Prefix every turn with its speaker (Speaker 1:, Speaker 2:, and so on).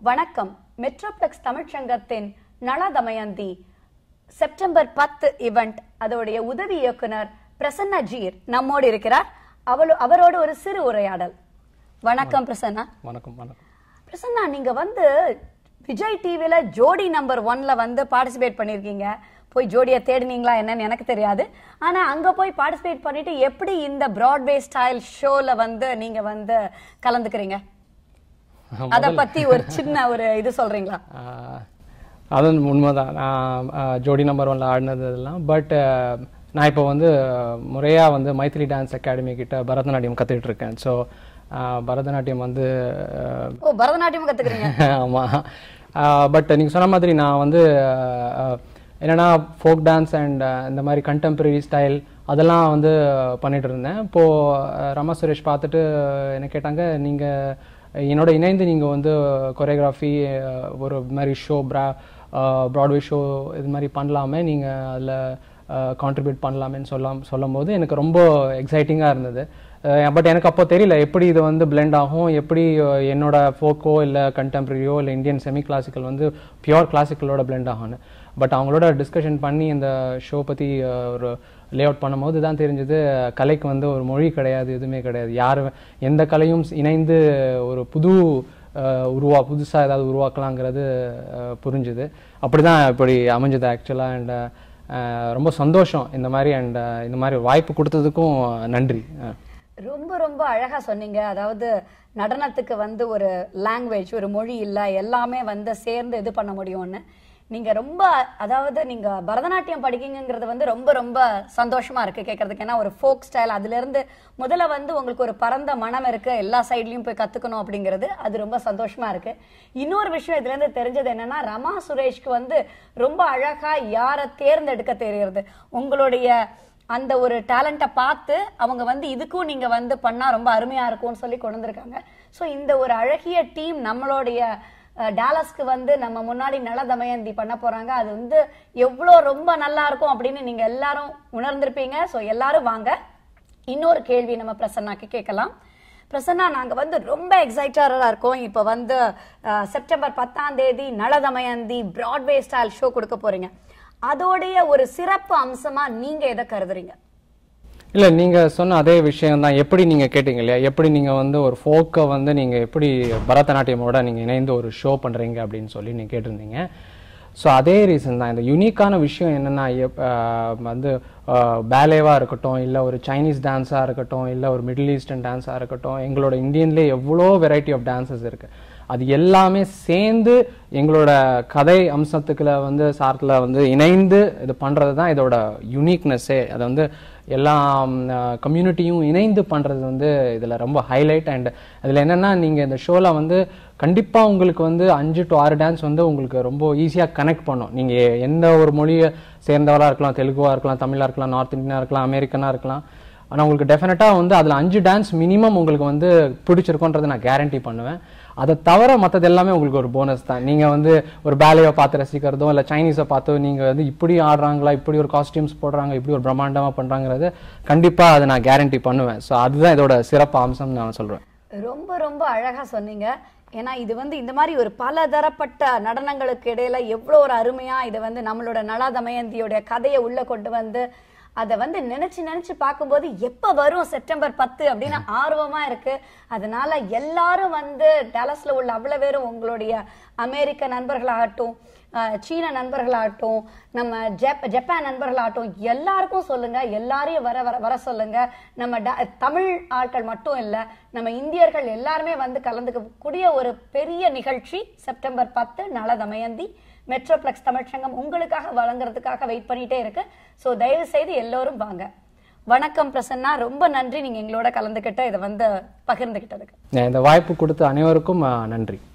Speaker 1: வணக்கம் மெட்ரோப்ளெக்ஸ் தமிழ்ச்சங்கத்தின் நல தமயந்தி செப்டம்பர் பத்து இவெண்ட் அதோடைய உதவி இயக்குனர் பிரசன்னா ஜீர் நம்மோடு இருக்கிறார் அவளோ அவரோடு ஒரு சிறு உரையாடல் வணக்கம் பிரசன்னா
Speaker 2: வணக்கம் வணக்கம்
Speaker 1: பிரசன்னா நீங்க வந்து விஜய் டிவில ஜோடி நம்பர் ஒன்ல வந்து பார்ட்டிசிபேட் பண்ணிருக்கீங்க போய் ஜோடியை தேடினீங்களா என்னன்னு எனக்கு தெரியாது ஆனா அங்க போய் பார்ட்டிசிபேட் பண்ணிட்டு எப்படி இந்த பிராட்வே ஸ்டைல் ஷோல வந்து நீங்க வந்து கலந்துக்கிறீங்க அத பத்தி ஒரு சின்ன ஒரு இது சொல்றீங்களா
Speaker 2: ஆஹ், அது உண்மைதான் நான் ஆஹ், ஜோடி நம்பர் ஒன்ல ஆடினது இதெல்லாம் பட் நான் இப்போ வந்து முறையாக வந்து மைத்திலி டான்ஸ் அகாடமி கிட்ட பரதநாட்டியம் கற்றுக்கிட்டு இருக்கேன் ஸோ பரதநாட்டியம் வந்து ஆஹ்,
Speaker 1: ஓ பரதநாட்டியம் கத்துக்கிறீங்க
Speaker 2: ஆமாம் பட் நீங்கள் சொன்ன மாதிரி நான் வந்து ஆஹ், என்னன்னா ஃபோக் டான்ஸ் அண்ட் இந்த மாதிரி கண்டெம்பரரி ஸ்டைல் அதெல்லாம் வந்து பண்ணிட்டு இருந்தேன் இப்போது ரமா சுரேஷ் பார்த்துட்டு என்ன கேட்டாங்க நீங்கள் என்னோட இணைந்து நீங்கள் வந்து கொரியோகிராஃபி ஒரு மாதிரி ஷோ ப்ரா ப்ராட்வே ஷோ இது மாதிரி பண்ணலாமே நீங்கள் அதில் கான்ட்ரிபியூட் பண்ணலாமேன்னு சொல்லம் சொல்லும் போது எனக்கு ரொம்ப எக்ஸைட்டிங்காக இருந்தது பட் எனக்கு அப்போ தெரியல எப்படி இது வந்து blend ஆகும் எப்படி அஹ், என்னோட ஃபோக்கோ இல்லை கண்டெம்பரரியோ இல்லை இந்தியன் செமி கிளாசிக்கல் வந்து பியோர் கிளாசிக்கலோட blend ஆகும்னு பட் அவங்களோட டிஸ்கஷன் பண்ணி இந்த ஷோ பற்றி ஒரு லே அவுட் பண்ணும்போது தான் தெரிஞ்சது கலைக்கு வந்து ஒரு மொழி கிடையாது எதுவுமே கிடையாது யார் எந்த கலையும் இணைந்து ஒரு புது அஹ், உருவா புதுசாக ஏதாவது உருவாக்கலாங்கிறது அஹ், புரிஞ்சுது அப்படி தான் இப்படி அமைஞ்சது ஆக்சுவலாக அண்ட் ரொம்ப சந்தோஷம் இந்த மாதிரி அண்ட் இந்த மாதிரி வாய்ப்பு கொடுத்ததுக்கும் நன்றி அஹ்.
Speaker 1: ரொம்ப ரொம்ப அழகா சொன்னீங்க அதாவது நடனத்துக்கு வந்து ஒரு லாங்குவேஜ் ஒரு மொழி இல்ல எல்லாமே வந்து சேர்ந்து இது பண்ண முடியும்னு நீங்க ரொம்ப அதாவது நீங்க பரதநாட்டியம் படிக்கீங்கிறது வந்து ரொம்ப ரொம்ப சந்தோஷமா இருக்கு கேட்கறதுக்கு ஏன்னா ஒரு ஃபோக் ஸ்டைல் அதுல இருந்து முதல்ல வந்து உங்களுக்கு ஒரு பரந்த மனம் இருக்கு எல்லா சைட்லயும் போய் கத்துக்கணும் அப்படிங்கிறது அது ரொம்ப சந்தோஷமா இருக்கு இன்னொரு விஷயம் இதுல இருந்து தெரிஞ்சது என்னன்னா ரமா சுரேஷ்க்கு வந்து ரொம்ப அழகா யாரை தேர்ந்தெடுக்க தெரியுது உங்களுடைய அந்த ஒரு டேலண்ட்டை பார்த்து அவங்க வந்து இதுக்கும் நீங்க வந்து பண்ணா ரொம்ப அருமையா இருக்கும்னு சொல்லி கொண்டு வந்திருக்காங்க ஸோ இந்த ஒரு அழகிய டீம் நம்மளுடைய அஹ், டாலஸ்க்கு வந்து நம்ம முன்னாடி நல தமயந்தி பண்ண போறாங்க அது வந்து எவ்வளோ ரொம்ப நல்லா இருக்கும் அப்படின்னு நீங்க எல்லாரும் உணர்ந்திருப்பீங்க ஸோ எல்லாரும் வாங்க இன்னொரு கேள்வி நம்ம பிரசன்னாக்கு கேட்கலாம் பிரசன்னா நாங்க வந்து ரொம்ப எக்ஸைட்டடா இருக்கோம் இப்போ வந்து அஹ், செப்டம்பர் பத்தாம் தேதி நல தமயந்தி பிராட்வே ஸ்டைல் ஷோ கொடுக்க போறீங்க அதோடைய ஒரு சிறப்பு அம்சமா நீங்க எதை கருதுறீங்க
Speaker 2: இல்லை நீங்கள் சொன்ன அதே விஷயம் தான் எப்படி நீங்கள் கேட்டீங்க இல்லையா எப்படி நீங்கள் வந்து ஒரு ஃபோக்கை வந்து நீங்கள் எப்படி பரதநாட்டியமோட நீங்கள் இணைந்து ஒரு ஷோ பண்ணுறீங்க அப்படின்னு சொல்லி நீங்கள் கேட்டிருந்தீங்க ஸோ அதே ரீசன் தான் இந்த யூனிக்கான விஷயம் என்னென்னா வந்து பேலேவாக இருக்கட்டும் இல்லை ஒரு சைனீஸ் டான்ஸாக இருக்கட்டும் இல்லை ஒரு மிடில் ஈஸ்டர்ன் டான்ஸாக இருக்கட்டும் எங்களோட இந்தியன்லேயே எவ்வளோ வெரைட்டி ஆஃப் டான்சஸ் இருக்குது அது எல்லாமே சேர்ந்து எங்களோட கதை அம்சத்துக்குள்ள வந்து சாரத்தில் வந்து இணைந்து இது பண்ணுறது தான் இதோட யூனிக்னஸ்ஸே அதை வந்து எல்லா கம்யூனிட்டியும் இணைந்து பண்ணுறது வந்து இதில் ரொம்ப ஹைலைட் அண்ட் இதில் என்னென்னா நீங்கள் இந்த ஷோவில் வந்து கண்டிப்பாக உங்களுக்கு வந்து அஞ்சு டு ஆறு டான்ஸ் வந்து உங்களுக்கு ரொம்ப ஈஸியாக கனெக்ட் பண்ணும் நீங்கள் எந்த ஒரு மொழியை சேர்ந்தவராக இருக்கலாம் தெலுங்குவாக இருக்கலாம் தமிழாக இருக்கலாம் நார்த் இந்தியனாக இருக்கலாம் அமெரிக்கனாக இருக்கலாம் ஆனால் உங்களுக்கு டெஃபினட்டாக வந்து அதில் அஞ்சு டான்ஸ் மினிமம் உங்களுக்கு வந்து பிடிச்சிருக்கோன்றதை நான் கேரண்டி பண்ணுவேன் அதை தவிர மற்றது எல்லாமே உங்களுக்கு ஒரு போனஸ் தான் நீங்கள் வந்து ஒரு பேலையை பார்த்து ரசிக்கிறதோ இல்லை சைனீஸை பார்த்து நீங்கள் வந்து இப்படி ஆடுறாங்களா இப்படி ஒரு காஸ்டியூம்ஸ் போடுறாங்க இப்படி ஒரு பிரம்மாண்டமாக பண்ணுறாங்கிறது கண்டிப்பாக அதை நான் கேரண்டி பண்ணுவேன் ஸோ அதுதான் இதோட சிறப்பு அம்சம்னு நான் சொல்கிறேன்
Speaker 1: ரொம்ப ரொம்ப அழகா சொன்னீங்க ஏன்னா இது வந்து இந்த மாதிரி ஒரு பல தரப்பட்ட நடனங்களுக்கு இடையில எவ்வளோ ஒரு அருமையா இது வந்து நம்மளோட நலா தமயந்தியோட கதையை உள்ள கொண்டு வந்து அதை வந்து நினைச்சு நினைச்சு பார்க்கும்போது எப்ப வரும் செப்டம்பர் பத்து அப்படின்னு ஆர்வமா இருக்கு அதனால எல்லாரும் வந்து டேலஸ்ல உள்ள அவ்வளவு பேரும் உங்களுடைய அமெரிக்க நண்பர்களாகட்டும் அஹ், சீன நண்பர்களாகட்டும் நம்ம ஜப் ஜப்பான் நண்பர்களாகட்டும் எல்லாருக்கும் சொல்லுங்க எல்லாரையும் வர வர வர சொல்லுங்க நம்ம ட- தமிழ் ஆட்கள் மட்டும் இல்ல நம்ம இந்தியர்கள் எல்லாருமே வந்து கலந்துக்கக்கூடிய ஒரு பெரிய நிகழ்ச்சி செப்டம்பர் பத்து நல தமயந்தி மெட்ரோப்ளெக்ஸ் தமிழ்ச்சங்கம் உங்களுக்காக வழங்குறதுக்காக வெயிட் பண்ணிட்டே இருக்கு ஸோ தயவு செய்து எல்லோரும் வாங்க வணக்கம் பிரசன்னா ரொம்ப நன்றி நீங்க எங்களோட கலந்துக்கிட்ட இதை வந்து பகிர்ந்துகிட்டதுக்கு
Speaker 2: இந்த வாய்ப்பு கொடுத்த அனைவருக்கும் அஹ், நன்றி